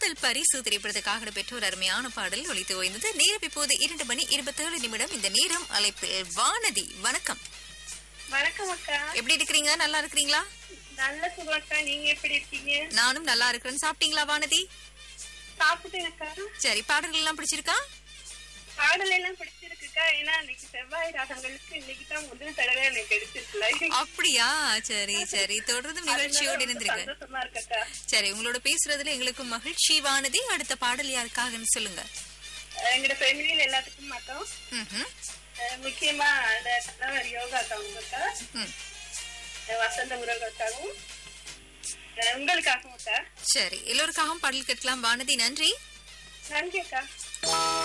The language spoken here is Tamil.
காதல் பரிசு திரைப்படத்துக்காக பெற்ற ஒரு அருமையான பாடல் ஒலித்து ஓய்ந்தது நேரம் இப்போது இரண்டு மணி இருபத்தேழு நிமிடம் இந்த நேரம் அழைப்பில் வானதி வணக்கம் வணக்கம் அக்கா எப்படி இருக்கிறீங்க நல்லா இருக்கிறீங்களா நல்ல சுகம் அக்கா நீங்க எப்படி இருக்கீங்க நானும் நல்லா இருக்கிறேன் சாப்பிட்டீங்களா வானதி சாப்பிட்டேன் அக்கா சரி பாடல்கள் எல்லாம் பிடிச்சிருக்கா பாடல் எல்லாம் பிடிச்சிருக்குக்கா ஏன்னா இன்னைக்கு செவ்வாய் ராகங்களுக்கு இன்னைக்கு தான் முதல் தடவை எனக்கு கிடைச்சிருக்குல்ல அப்படியா சரி சரி தொடர்ந்து நிகழ்ச்சியோடு இணைந்திருங்க சந்தோஷமா இருக்கக்கா சரி உங்களோட பேசுறதுல எங்களுக்கு மகிழ்ச்சி வானதி அடுத்த பாடல் யாருக்காகன்னு சொல்லுங்க அஹ் எங்களோட ஃபேமிலியில எல்லாத்துக்கும் மட்டும் ம்ஹும். அஹ் முக்கியமா அந்த கணவர் யோகா அக்காவுங்கக்கா ம். அஹ் வசந்த உறவுக்காகவும் அஹ் உங்களுக்காகவும் அக்கா சரி எல்லோருக்காகவும் பாடல் கேட்கலாம் வானதி நன்றி நன்றி அக்கா